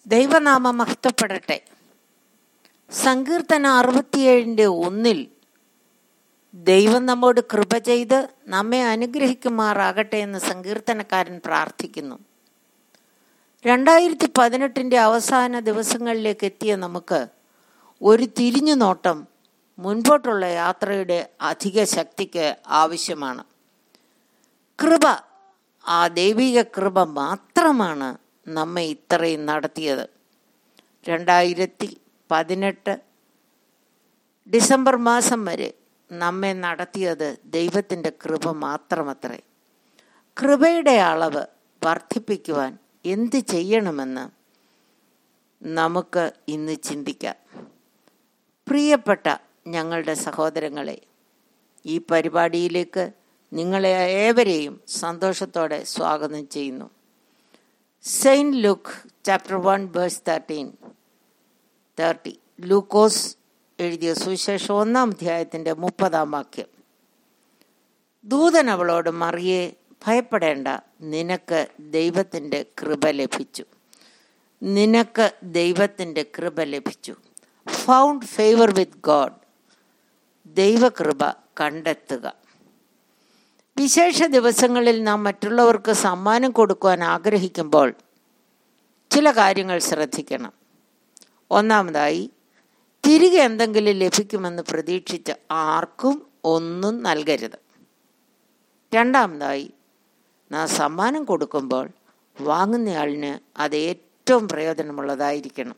ദൈവനാമം മഹത്വപ്പെടട്ടെ സങ്കീർത്തന അറുപത്തിയേഴിൻ്റെ ഒന്നിൽ ദൈവം നമ്മോട് കൃപ ചെയ്ത് നമ്മെ അനുഗ്രഹിക്കുമാറാകട്ടെ എന്ന് സങ്കീർത്തനക്കാരൻ പ്രാർത്ഥിക്കുന്നു രണ്ടായിരത്തി പതിനെട്ടിൻ്റെ അവസാന ദിവസങ്ങളിലേക്ക് എത്തിയ നമുക്ക് ഒരു തിരിഞ്ഞു നോട്ടം മുൻപോട്ടുള്ള യാത്രയുടെ അധിക ശക്തിക്ക് ആവശ്യമാണ് കൃപ ആ ദൈവിക കൃപ മാത്രമാണ് നമ്മെ ഇത്രയും നടത്തിയത് രണ്ടായിരത്തി പതിനെട്ട് ഡിസംബർ മാസം വരെ നമ്മെ നടത്തിയത് ദൈവത്തിൻ്റെ കൃപ മാത്രമത്രേ കൃപയുടെ അളവ് വർദ്ധിപ്പിക്കുവാൻ എന്ത് ചെയ്യണമെന്ന് നമുക്ക് ഇന്ന് ചിന്തിക്കാം പ്രിയപ്പെട്ട ഞങ്ങളുടെ സഹോദരങ്ങളെ ഈ പരിപാടിയിലേക്ക് നിങ്ങളെ ഏവരെയും സന്തോഷത്തോടെ സ്വാഗതം ചെയ്യുന്നു saint Luke chapter one verse thirteen thirty ലൂക്കോസ് എഴുതിയ സുവിശേഷം ഒന്നാം അധ്യായത്തിൻ്റെ മുപ്പതാം വാക്യം ദൂതൻ അവളോട് മറിയെ ഭയപ്പെടേണ്ട നിനക്ക് ദൈവത്തിൻ്റെ കൃപ ലഭിച്ചു നിനക്ക് ദൈവത്തിൻ്റെ കൃപ ലഭിച്ചു ഫൗണ്ട് ഫേവർ വിത്ത് ഗോഡ് ദൈവകൃപ കണ്ടെത്തുക വിശേഷ ദിവസങ്ങളിൽ നാം മറ്റുള്ളവർക്ക് സമ്മാനം കൊടുക്കുവാൻ ആഗ്രഹിക്കുമ്പോൾ ചില കാര്യങ്ങൾ ശ്രദ്ധിക്കണം ഒന്നാമതായി തിരികെ എന്തെങ്കിലും ലഭിക്കുമെന്ന് പ്രതീക്ഷിച്ച് ആർക്കും ഒന്നും നൽകരുത് രണ്ടാമതായി നാം സമ്മാനം കൊടുക്കുമ്പോൾ വാങ്ങുന്നയാളിന് അത് ഏറ്റവും പ്രയോജനമുള്ളതായിരിക്കണം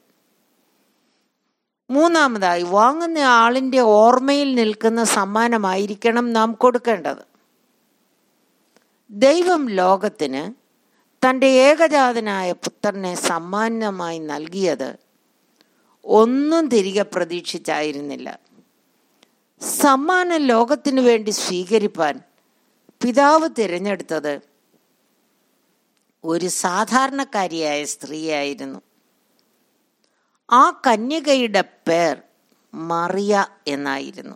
മൂന്നാമതായി വാങ്ങുന്ന ആളിൻ്റെ ഓർമ്മയിൽ നിൽക്കുന്ന സമ്മാനമായിരിക്കണം നാം കൊടുക്കേണ്ടത് ദൈവം ലോകത്തിന് തൻ്റെ ഏകജാതനായ പുത്രനെ സമ്മാനമായി നൽകിയത് ഒന്നും തിരികെ പ്രതീക്ഷിച്ചായിരുന്നില്ല സമ്മാനം ലോകത്തിനു വേണ്ടി സ്വീകരിപ്പാൻ പിതാവ് തിരഞ്ഞെടുത്തത് ഒരു സാധാരണക്കാരിയായ സ്ത്രീയായിരുന്നു ആ കന്യകയുടെ പേർ മറിയ എന്നായിരുന്നു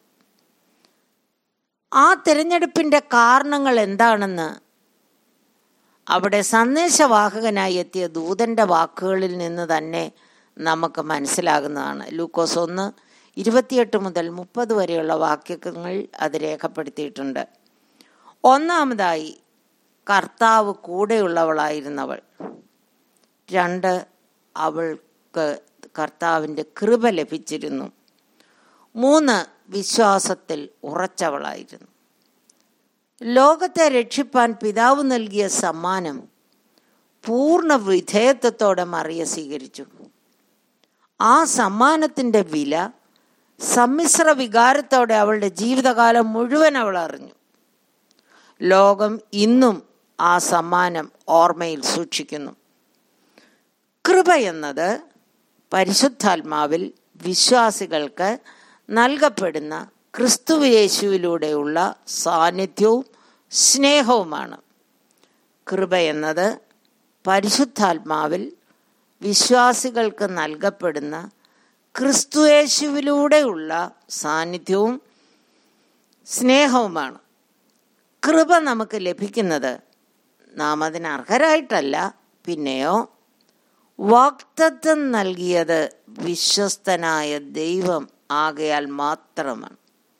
ആ തിരഞ്ഞെടുപ്പിൻ്റെ കാരണങ്ങൾ എന്താണെന്ന് അവിടെ സന്ദേശവാഹകനായി എത്തിയ ദൂതന്റെ വാക്കുകളിൽ നിന്ന് തന്നെ നമുക്ക് മനസ്സിലാകുന്നതാണ് ലൂക്കോസ് ഒന്ന് ഇരുപത്തിയെട്ട് മുതൽ മുപ്പത് വരെയുള്ള വാക്യങ്ങൾ അത് രേഖപ്പെടുത്തിയിട്ടുണ്ട് ഒന്നാമതായി കർത്താവ് കൂടെയുള്ളവളായിരുന്നവൾ രണ്ട് അവൾക്ക് കർത്താവിൻ്റെ കൃപ ലഭിച്ചിരുന്നു മൂന്ന് വിശ്വാസത്തിൽ ഉറച്ചവളായിരുന്നു ലോകത്തെ രക്ഷിപ്പാൻ പിതാവ് നൽകിയ സമ്മാനം പൂർണ്ണ വിധേയത്വത്തോടെ മറിയ സ്വീകരിച്ചു ആ സമ്മാനത്തിൻ്റെ വില സമ്മിശ്ര വികാരത്തോടെ അവളുടെ ജീവിതകാലം മുഴുവൻ അവൾ അറിഞ്ഞു ലോകം ഇന്നും ആ സമ്മാനം ഓർമ്മയിൽ സൂക്ഷിക്കുന്നു കൃപ എന്നത് പരിശുദ്ധാത്മാവിൽ വിശ്വാസികൾക്ക് നൽകപ്പെടുന്ന ക്രിസ്തുയേശുവിലൂടെയുള്ള സാന്നിധ്യവും സ്നേഹവുമാണ് കൃപ എന്നത് പരിശുദ്ധാത്മാവിൽ വിശ്വാസികൾക്ക് നൽകപ്പെടുന്ന ക്രിസ്തുയേശുവിലൂടെയുള്ള സാന്നിധ്യവും സ്നേഹവുമാണ് കൃപ നമുക്ക് ലഭിക്കുന്നത് നാം അതിന് അർഹരായിട്ടല്ല പിന്നെയോ വാക്തത്വം നൽകിയത് വിശ്വസ്തനായ ദൈവം ആകയാൽ മാത്രമാണ്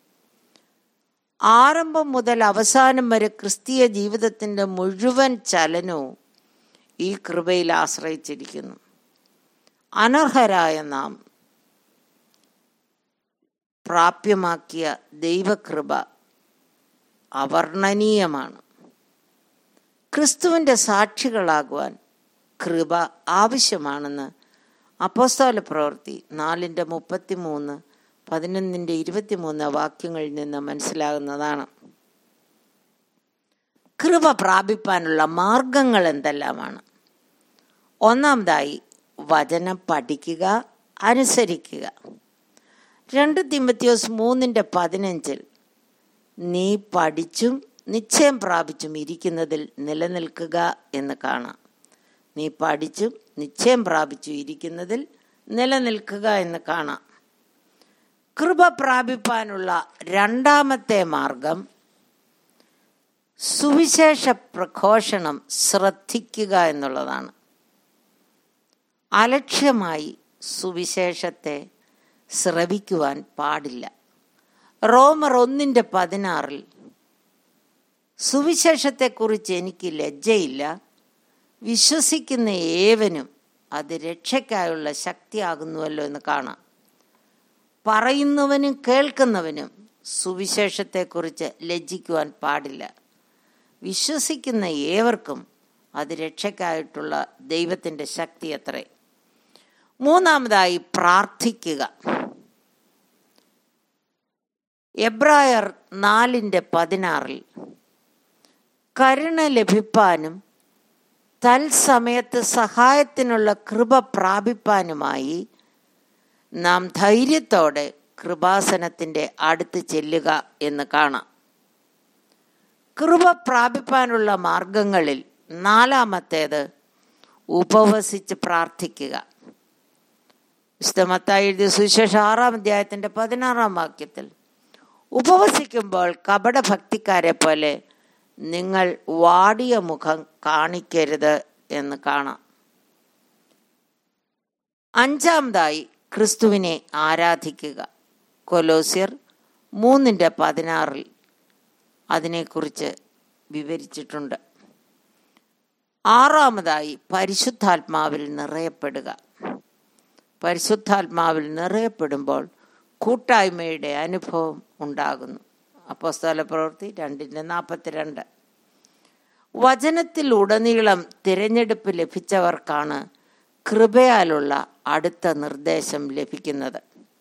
ആരംഭം മുതൽ അവസാനം വരെ ക്രിസ്തീയ ജീവിതത്തിൻ്റെ മുഴുവൻ ചലനവും ഈ കൃപയിൽ ആശ്രയിച്ചിരിക്കുന്നു അനർഹരായ നാം പ്രാപ്യമാക്കിയ ദൈവകൃപ അവർണ്ണനീയമാണ് ക്രിസ്തുവിൻ്റെ സാക്ഷികളാകുവാൻ കൃപ ആവശ്യമാണെന്ന് അപ്പോസ്തോല പ്രവൃത്തി നാലിൻ്റെ മുപ്പത്തി മൂന്ന് പതിനൊന്നിൻ്റെ ഇരുപത്തിമൂന്ന് വാക്യങ്ങളിൽ നിന്ന് മനസ്സിലാകുന്നതാണ് കൃപ പ്രാപിപ്പാനുള്ള മാർഗങ്ങൾ എന്തെല്ലാമാണ് ഒന്നാമതായി വചനം പഠിക്കുക അനുസരിക്കുക രണ്ട് തിമ്പത്യോസ് മൂന്നിൻ്റെ പതിനഞ്ചിൽ നീ പഠിച്ചും നിശ്ചയം പ്രാപിച്ചും ഇരിക്കുന്നതിൽ നിലനിൽക്കുക എന്ന് കാണാം നീ പഠിച്ചും നിശ്ചയം പ്രാപിച്ചു ഇരിക്കുന്നതിൽ നിലനിൽക്കുക എന്ന് കാണാം കൃപ പ്രാപിപ്പാനുള്ള രണ്ടാമത്തെ മാർഗം സുവിശേഷ പ്രഘോഷണം ശ്രദ്ധിക്കുക എന്നുള്ളതാണ് അലക്ഷ്യമായി സുവിശേഷത്തെ ശ്രവിക്കുവാൻ പാടില്ല റോമർ ഒന്നിൻ്റെ പതിനാറിൽ സുവിശേഷത്തെക്കുറിച്ച് എനിക്ക് ലജ്ജയില്ല വിശ്വസിക്കുന്ന ഏവനും അത് രക്ഷയ്ക്കായുള്ള ശക്തിയാകുന്നുവല്ലോ എന്ന് കാണാം പറയുന്നവനും കേൾക്കുന്നവനും സുവിശേഷത്തെക്കുറിച്ച് ലജ്ജിക്കുവാൻ പാടില്ല വിശ്വസിക്കുന്ന ഏവർക്കും അത് രക്ഷയ്ക്കായിട്ടുള്ള ദൈവത്തിൻ്റെ ശക്തി അത്രേ മൂന്നാമതായി പ്രാർത്ഥിക്കുക എബ്രായർ നാലിൻ്റെ പതിനാറിൽ കരുണ ലഭിപ്പാനും തൽസമയത്ത് സഹായത്തിനുള്ള കൃപ പ്രാപിപ്പാനുമായി നാം ധൈര്യത്തോടെ കൃപാസനത്തിൻ്റെ അടുത്ത് ചെല്ലുക എന്ന് കാണാം കൃപ പ്രാപിപ്പാനുള്ള മാർഗങ്ങളിൽ നാലാമത്തേത് ഉപവസിച്ച് പ്രാർത്ഥിക്കുക വിശുദ്ധമത്തായി എഴുതിയ സുവിശേഷ ആറാം അധ്യായത്തിൻ്റെ പതിനാറാം വാക്യത്തിൽ ഉപവസിക്കുമ്പോൾ കപടഭക്തിക്കാരെ പോലെ നിങ്ങൾ വാടിയ മുഖം കാണിക്കരുത് എന്ന് കാണാം അഞ്ചാമതായി ക്രിസ്തുവിനെ ആരാധിക്കുക കൊലോസ്യർ മൂന്നിൻ്റെ പതിനാറിൽ അതിനെക്കുറിച്ച് വിവരിച്ചിട്ടുണ്ട് ആറാമതായി പരിശുദ്ധാത്മാവിൽ നിറയപ്പെടുക പരിശുദ്ധാത്മാവിൽ നിറയപ്പെടുമ്പോൾ കൂട്ടായ്മയുടെ അനുഭവം ഉണ്ടാകുന്നു അപ്പോസ്തല പ്രവൃത്തി രണ്ടിൻ്റെ നാൽപ്പത്തിരണ്ട് വചനത്തിൽ ഉടനീളം തിരഞ്ഞെടുപ്പ് ലഭിച്ചവർക്കാണ് കൃപയാലുള്ള അടുത്ത നിർദ്ദേശം ലഭിക്കുന്നത്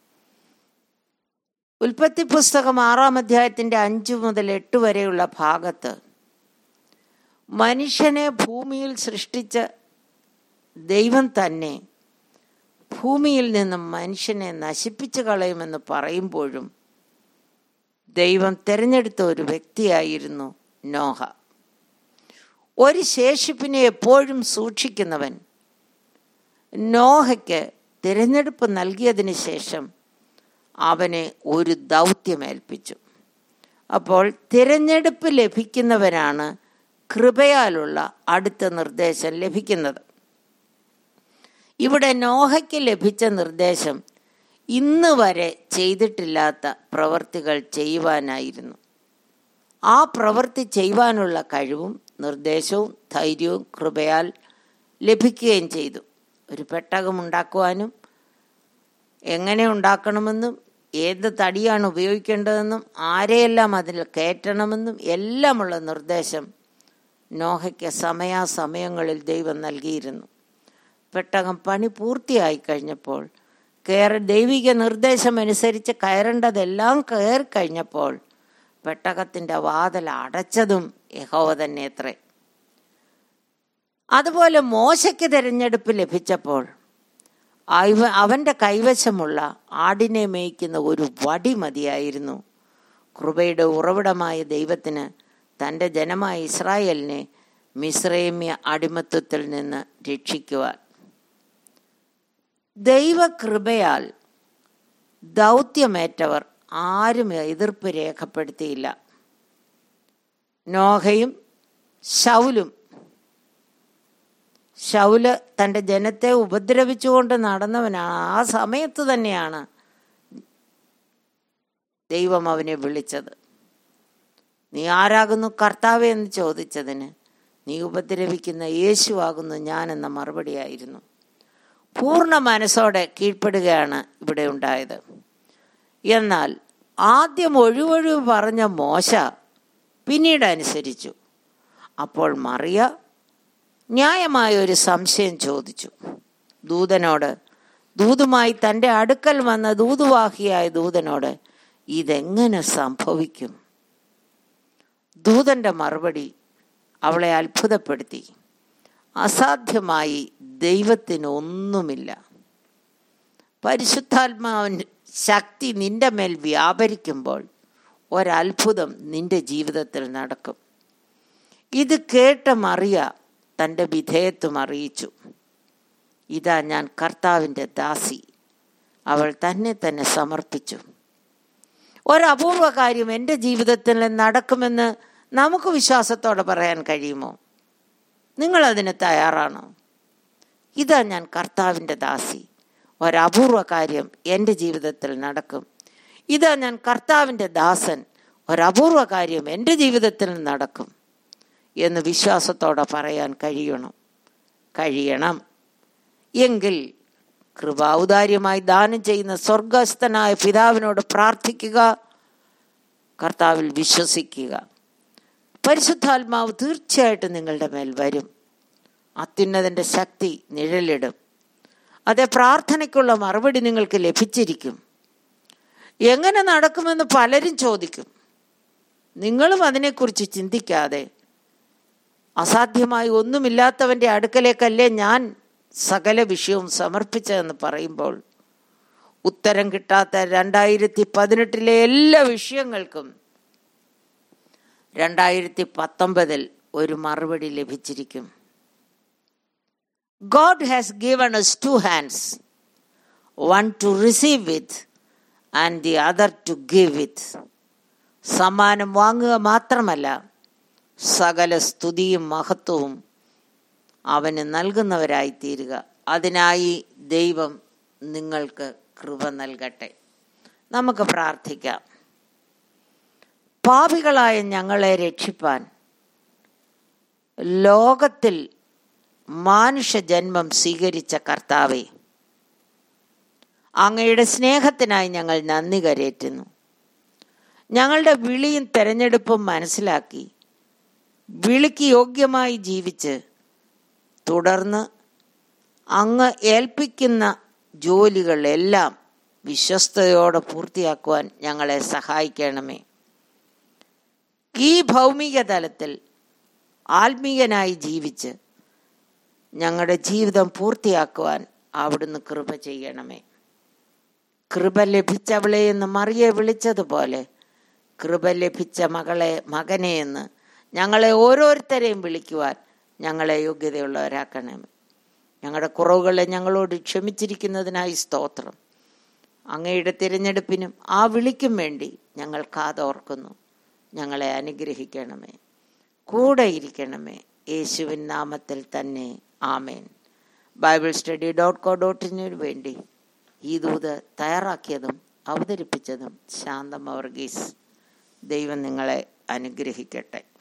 ഉൽപ്പത്തി പുസ്തകം ആറാം അധ്യായത്തിൻ്റെ അഞ്ചു മുതൽ എട്ട് വരെയുള്ള ഭാഗത്ത് മനുഷ്യനെ ഭൂമിയിൽ സൃഷ്ടിച്ച ദൈവം തന്നെ ഭൂമിയിൽ നിന്നും മനുഷ്യനെ നശിപ്പിച്ചു കളയുമെന്ന് പറയുമ്പോഴും ദൈവം തിരഞ്ഞെടുത്ത ഒരു വ്യക്തിയായിരുന്നു നോഹ ഒരു ശേഷിപ്പിനെ എപ്പോഴും സൂക്ഷിക്കുന്നവൻ നോഹയ്ക്ക് തിരഞ്ഞെടുപ്പ് നൽകിയതിന് ശേഷം അവനെ ഒരു ദൗത്യമേൽപ്പിച്ചു അപ്പോൾ തിരഞ്ഞെടുപ്പ് ലഭിക്കുന്നവനാണ് കൃപയാലുള്ള അടുത്ത നിർദ്ദേശം ലഭിക്കുന്നത് ഇവിടെ നോഹയ്ക്ക് ലഭിച്ച നിർദ്ദേശം ഇന്ന് വരെ ചെയ്തിട്ടില്ലാത്ത പ്രവർത്തികൾ ചെയ്യുവാനായിരുന്നു ആ പ്രവൃത്തി ചെയ്യുവാനുള്ള കഴിവും നിർദ്ദേശവും ധൈര്യവും കൃപയാൽ ലഭിക്കുകയും ചെയ്തു ഒരു പെട്ടകം ഉണ്ടാക്കുവാനും എങ്ങനെ ഉണ്ടാക്കണമെന്നും ഏത് തടിയാണ് ഉപയോഗിക്കേണ്ടതെന്നും ആരെയെല്ലാം അതിൽ കയറ്റണമെന്നും എല്ലാമുള്ള നിർദ്ദേശം നോഹയ്ക്ക് സമയാസമയങ്ങളിൽ ദൈവം നൽകിയിരുന്നു പെട്ടകം പണി പൂർത്തിയായി കഴിഞ്ഞപ്പോൾ കയറി ദൈവിക നിർദ്ദേശം അനുസരിച്ച് കയറേണ്ടതെല്ലാം കയറി കഴിഞ്ഞപ്പോൾ പെട്ടകത്തിൻ്റെ വാതിൽ അടച്ചതും യഹോവ തന്നെ അത്രേ അതുപോലെ മോശയ്ക്ക് തിരഞ്ഞെടുപ്പ് ലഭിച്ചപ്പോൾ അവൻ്റെ കൈവശമുള്ള ആടിനെ മേയ്ക്കുന്ന ഒരു വടി മതിയായിരുന്നു കൃപയുടെ ഉറവിടമായ ദൈവത്തിന് തൻ്റെ ജനമായ ഇസ്രായേലിനെ മിശ്രൈമ്യ അടിമത്വത്തിൽ നിന്ന് രക്ഷിക്കുവാൻ ദൈവകൃപയാൽ ദൗത്യമേറ്റവർ ആരും എതിർപ്പ് രേഖപ്പെടുത്തിയില്ല നോഹയും ശൗലും ശൗല് തൻ്റെ ജനത്തെ ഉപദ്രവിച്ചുകൊണ്ട് നടന്നവനാണ് ആ സമയത്ത് തന്നെയാണ് ദൈവം അവനെ വിളിച്ചത് നീ ആരാകുന്നു കർത്താവെ എന്ന് ചോദിച്ചതിന് നീ ഉപദ്രവിക്കുന്ന യേശുവാകുന്നു ഞാൻ എന്ന മറുപടിയായിരുന്നു പൂർണ്ണ മനസ്സോടെ കീഴ്പ്പെടുകയാണ് ഇവിടെ ഉണ്ടായത് എന്നാൽ ആദ്യം ഒഴിവൊഴിവ് പറഞ്ഞ മോശ പിന്നീട് അനുസരിച്ചു അപ്പോൾ മറിയ ന്യായമായ ഒരു സംശയം ചോദിച്ചു ദൂതനോട് ദൂതുമായി തൻ്റെ അടുക്കൽ വന്ന ദൂതുവാഹിയായ ദൂതനോട് ഇതെങ്ങനെ സംഭവിക്കും ദൂതന്റെ മറുപടി അവളെ അത്ഭുതപ്പെടുത്തി അസാധ്യമായി ദൈവത്തിന് ഒന്നുമില്ല പരിശുദ്ധാത്മാവിൻ്റെ ശക്തി നിന്റെ മേൽ വ്യാപരിക്കുമ്പോൾ ഒരത്ഭുതം നിന്റെ ജീവിതത്തിൽ നടക്കും ഇത് കേട്ട മറിയ തൻ്റെ വിധേയത്വം അറിയിച്ചു ഇതാ ഞാൻ കർത്താവിൻ്റെ ദാസി അവൾ തന്നെ തന്നെ സമർപ്പിച്ചു ഒരപൂർവ കാര്യം എൻ്റെ ജീവിതത്തിൽ നടക്കുമെന്ന് നമുക്ക് വിശ്വാസത്തോടെ പറയാൻ കഴിയുമോ നിങ്ങളതിന് തയ്യാറാണോ ഇതാ ഞാൻ കർത്താവിൻ്റെ ദാസി ഒരപൂർവ കാര്യം എൻ്റെ ജീവിതത്തിൽ നടക്കും ഇതാ ഞാൻ കർത്താവിൻ്റെ ദാസൻ ഒരപൂർവ കാര്യം എൻ്റെ ജീവിതത്തിൽ നടക്കും എന്ന് വിശ്വാസത്തോടെ പറയാൻ കഴിയണം കഴിയണം എങ്കിൽ കൃപാൗദാര്യമായി ദാനം ചെയ്യുന്ന സ്വർഗസ്ഥനായ പിതാവിനോട് പ്രാർത്ഥിക്കുക കർത്താവിൽ വിശ്വസിക്കുക പരിശുദ്ധാത്മാവ് തീർച്ചയായിട്ടും നിങ്ങളുടെ മേൽ വരും അത്യുന്നതൻ്റെ ശക്തി നിഴലിടും അതേ പ്രാർത്ഥനയ്ക്കുള്ള മറുപടി നിങ്ങൾക്ക് ലഭിച്ചിരിക്കും എങ്ങനെ നടക്കുമെന്ന് പലരും ചോദിക്കും നിങ്ങളും അതിനെക്കുറിച്ച് ചിന്തിക്കാതെ അസാധ്യമായി ഒന്നുമില്ലാത്തവൻ്റെ അടുക്കലേക്കല്ലേ ഞാൻ സകല വിഷയവും സമർപ്പിച്ചതെന്ന് പറയുമ്പോൾ ഉത്തരം കിട്ടാത്ത രണ്ടായിരത്തി പതിനെട്ടിലെ എല്ലാ വിഷയങ്ങൾക്കും രണ്ടായിരത്തി പത്തൊമ്പതിൽ ഒരു മറുപടി ലഭിച്ചിരിക്കും God has given us two hands one to receive with and the other to give with സമ്മാനം വാങ്ങുക മാത്രമല്ല സകല സ്തുതിയും മഹത്വവും അവന് നൽകുന്നവരായി തീരുക അതിനായി ദൈവം നിങ്ങൾക്ക് കൃപ നൽകട്ടെ നമുക്ക് പ്രാർത്ഥിക്കാം പാപികളായ ഞങ്ങളെ രക്ഷിപ്പാൻ ലോകത്തിൽ മാനുഷ്യജന്മം സ്വീകരിച്ച കർത്താവെ അങ്ങയുടെ സ്നേഹത്തിനായി ഞങ്ങൾ നന്ദി കരേറ്റുന്നു ഞങ്ങളുടെ വിളിയും തെരഞ്ഞെടുപ്പും മനസ്സിലാക്കി വിളിക്ക് യോഗ്യമായി ജീവിച്ച് തുടർന്ന് അങ്ങ് ഏൽപ്പിക്കുന്ന ജോലികളെല്ലാം വിശ്വസ്തയോടെ പൂർത്തിയാക്കുവാൻ ഞങ്ങളെ സഹായിക്കണമേ ഈ ഭൗമിക തലത്തിൽ ആത്മീയനായി ജീവിച്ച് ഞങ്ങളുടെ ജീവിതം പൂർത്തിയാക്കുവാൻ അവിടുന്ന് കൃപ ചെയ്യണമേ കൃപ ലഭിച്ചവളെ എന്ന് മറിയെ വിളിച്ചതുപോലെ കൃപ ലഭിച്ച മകളെ മകനെ എന്ന് ഞങ്ങളെ ഓരോരുത്തരെയും വിളിക്കുവാൻ ഞങ്ങളെ യോഗ്യതയുള്ളവരാക്കണമേ ഞങ്ങളുടെ കുറവുകളെ ഞങ്ങളോട് ക്ഷമിച്ചിരിക്കുന്നതിനായി സ്തോത്രം അങ്ങയുടെ തിരഞ്ഞെടുപ്പിനും ആ വിളിക്കും വേണ്ടി ഞങ്ങൾ കാതോർക്കുന്നു ഞങ്ങളെ അനുഗ്രഹിക്കണമേ കൂടെ ഇരിക്കണമേ യേശുവിൻ നാമത്തിൽ തന്നെ ആമേൻ Bible study dot co dot ഇനു വേണ്ടി ഈ ദൂത് തയ്യാറാക്കിയതും അവതരിപ്പിച്ചതും ശാന്തം വർഗീസ് ദൈവം നിങ്ങളെ അനുഗ്രഹിക്കട്ടെ